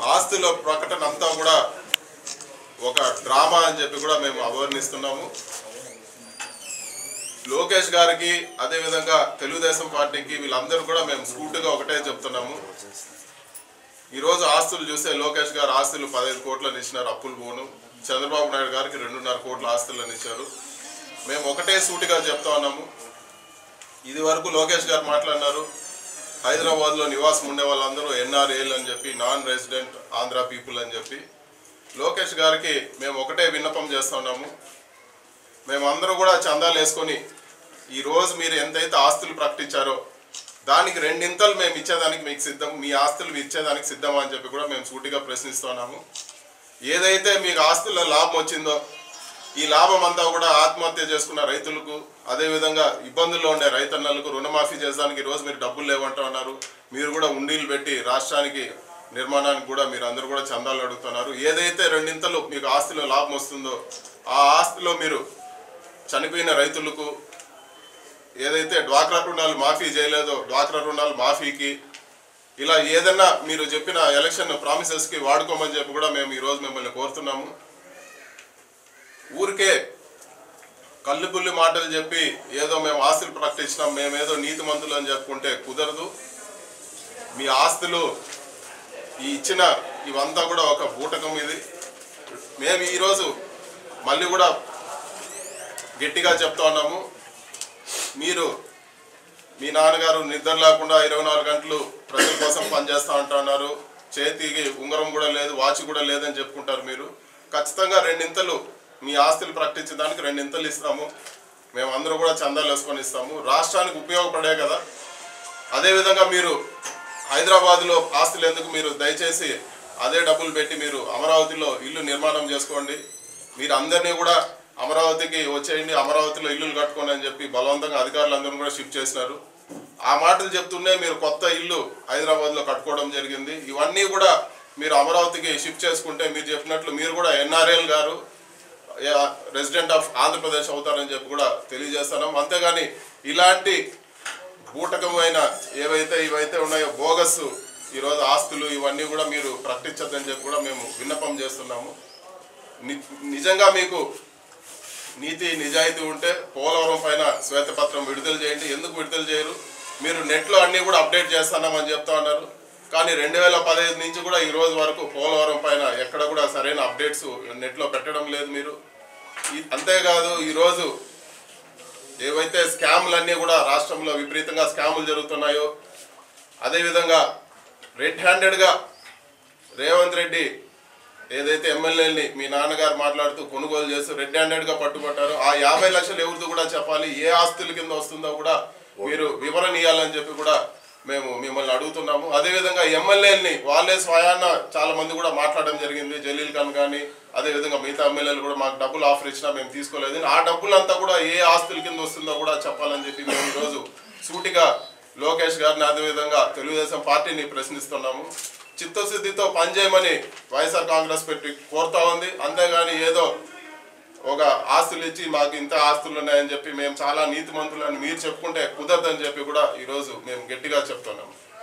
ఆస్తుల ప్రకటన అంతా కూడా ఒక డ్రామా అని చెప్పి కూడా మేము అభివర్ణిస్తున్నాము లోకేష్ గారికి అదేవిధంగా తెలుగుదేశం పార్టీకి వీళ్ళందరూ కూడా మేము స్కూటుగా ఒకటే చెప్తున్నాము ఈరోజు ఆస్తులు చూస్తే లోకేష్ గారు ఆస్తులు పదహైదు కోట్లని ఇచ్చినారు అప్పులు పోను చంద్రబాబు నాయుడు గారికి రెండున్నర కోట్ల ఆస్తులను ఇచ్చారు మేము ఒకటే సూటిగా చెప్తా ఉన్నాము ఇది వరకు లోకేష్ గారు మాట్లాడినారు హైదరాబాద్లో నివాసం ఉండే వాళ్ళందరూ ఎన్ఆర్ఏలు అని చెప్పి నాన్ రెసిడెంట్ ఆంధ్ర పీపుల్ అని చెప్పి లోకేష్ గారికి మేము ఒకటే విన్నపం చేస్తా ఉన్నాము మేమందరూ కూడా చందాలు వేసుకొని ఈ రోజు మీరు ఎంతైతే ఆస్తులు ప్రకటించారో దానికి రెండింతలు మేము ఇచ్చేదానికి మీకు సిద్ధం మీ ఆస్తులు మీరు ఇచ్చేదానికి సిద్ధమా అని చెప్పి కూడా మేము సూటిగా ప్రశ్నిస్తున్నాము ఏదైతే మీకు ఆస్తుల్లో లాభం వచ్చిందో ఈ లాభం అంతా కూడా ఆత్మహత్య చేసుకున్న రైతులకు అదేవిధంగా ఇబ్బందుల్లో ఉండే రైతన్నలకు రుణమాఫీ చేసడానికి ఈ రోజు మీరు డబ్బులు లేవంటా ఉన్నారు మీరు కూడా ఉండీలు పెట్టి రాష్ట్రానికి నిర్మాణానికి కూడా మీరు అందరూ కూడా చందాలు అడుగుతున్నారు ఏదైతే రెండింతలు మీకు ఆస్తిలో లాభం వస్తుందో ఆ ఆస్తిలో మీరు చనిపోయిన రైతులకు ఏదైతే డ్వాక్రా రుణాలు మాఫీ చేయలేదో డ్వాక్రా రుణాలు మాఫీకి ఇలా ఏదన్నా మీరు చెప్పిన ఎలక్షన్ ప్రామిసెస్కి వాడుకోమని చెప్పి కూడా మేము ఈరోజు మిమ్మల్ని కోరుతున్నాము ఊరికే కల్లుపుల్లి మాటలు చెప్పి ఏదో మేము ఆస్తులు ప్రకటించినాం మేమేదో నీతిమంతులు అని చెప్పుకుంటే కుదరదు మీ ఆస్తులు ఈ ఇచ్చిన ఇవంతా కూడా ఒక బూటకం ఇది మేము ఈరోజు మళ్ళీ కూడా గట్టిగా చెప్తా ఉన్నాము మీరు మీ నాన్నగారు నిద్ర లేకుండా ఇరవై నాలుగు గంటలు ప్రజల కోసం పనిచేస్తా ఉంటున్నారు చేతికి ఉంగరం కూడా లేదు వాచ్ కూడా లేదని చెప్పుకుంటారు మీరు ఖచ్చితంగా రెండింతలు మీ ఆస్తులు ప్రకటించిన దానికి రెండింతలు ఇస్తాము మేము అందరూ కూడా చందాలు వేసుకొని ఇస్తాము రాష్ట్రానికి ఉపయోగపడే కదా అదేవిధంగా మీరు హైదరాబాద్లో ఆస్తులు ఎందుకు మీరు దయచేసి అదే డబ్బులు పెట్టి మీరు అమరావతిలో ఇల్లు నిర్మాణం చేసుకోండి మీరు అందరినీ కూడా అమరావతికి వచ్చేయండి అమరావతిలో ఇల్లులు కట్టుకోండి అని చెప్పి బలవంతంగా అధికారులందరూ కూడా షిఫ్ట్ చేసినారు ఆ మాటలు చెప్తూనే మీరు కొత్త ఇల్లు హైదరాబాద్లో కట్టుకోవడం జరిగింది ఇవన్నీ కూడా మీరు అమరావతికి షిఫ్ట్ చేసుకుంటే మీరు చెప్పినట్లు మీరు కూడా ఎన్ఆర్ఎల్ గారు రెసిడెంట్ ఆఫ్ ఆంధ్రప్రదేశ్ అవుతారని చెప్పి కూడా తెలియజేస్తున్నాం అంతేగాని ఇలాంటి బూటకమైన ఏవైతే ఇవైతే ఉన్నాయో బోగస్ ఈరోజు ఆస్తులు ఇవన్నీ కూడా మీరు ప్రకటించద్దని చెప్పి కూడా మేము విన్నపం చేస్తున్నాము ని- నిజంగా మీకు నీతి నిజాయితీ ఉంటే పోలవరం పైన శ్వేతపత్రం విడుదల చేయండి ఎందుకు విడుదల చేయరు మీరు నెట్లో అన్నీ కూడా అప్డేట్ చేస్తున్నామని చెప్తా ఉన్నారు కానీ రెండు వేల పదహైదు నుంచి కూడా ఈ రోజు వరకు పోలవరం పైన ఎక్కడ కూడా సరైన అప్డేట్స్ నెట్లో పెట్టడం లేదు మీరు ఈ- అంతేకాదు ఈరోజు ఏవైతే స్కామ్లు అన్నీ కూడా రాష్ట్రంలో విపరీతంగా స్కాములు జరుగుతున్నాయో అదేవిధంగా రెడ్ హ్యాండెడ్గా రేవంత్ రెడ్డి ఏదైతే ఎమ్మెల్యేని మీ నాన్నగారు మాట్లాడుతూ కొనుగోలు చేస్తూ రెడ్ హ్యాండెడ్ గా పట్టుబట్టారో ఆ యాభై లక్షలు ఎవరిది కూడా చెప్పాలి ఏ ఆస్తుల కింద వస్తుందో కూడా మీరు వివరణ ఇవ్వాలని చెప్పి కూడా మేము మిమ్మల్ని అడుగుతున్నాము అదేవిధంగా ఎమ్మెల్యేలని వాళ్ళే స్వయాన చాలా మంది కూడా మాట్లాడడం జరిగింది జలీల్ ఖాన్ కానీ అదేవిధంగా మిగతా ఎమ్మెల్యేలు కూడా మాకు డబ్బులు ఆఫర్ ఇచ్చినా మేము తీసుకోలేదు ఆ డబ్బులంతా కూడా ఏ ఆస్తుల కింద వస్తుందో కూడా చెప్పాలని చెప్పి మేము ఈరోజు సూటిగా లోకేష్ గారిని అదేవిధంగా తెలుగుదేశం పార్టీని ప్రశ్నిస్తున్నాము చిత్తశుద్ధితో పనిచేయమని వైఎస్ఆర్ కాంగ్రెస్ పెట్టి కోరుతా ఉంది అంతేగాని ఏదో ఒక ఆస్తులు ఇచ్చి మాకు ఇంత ఆస్తులు ఉన్నాయని చెప్పి మేము చాలా నీతిమంతులని మీరు చెప్పుకుంటే కుదరదని చెప్పి కూడా ఈరోజు మేము గట్టిగా చెప్తున్నాము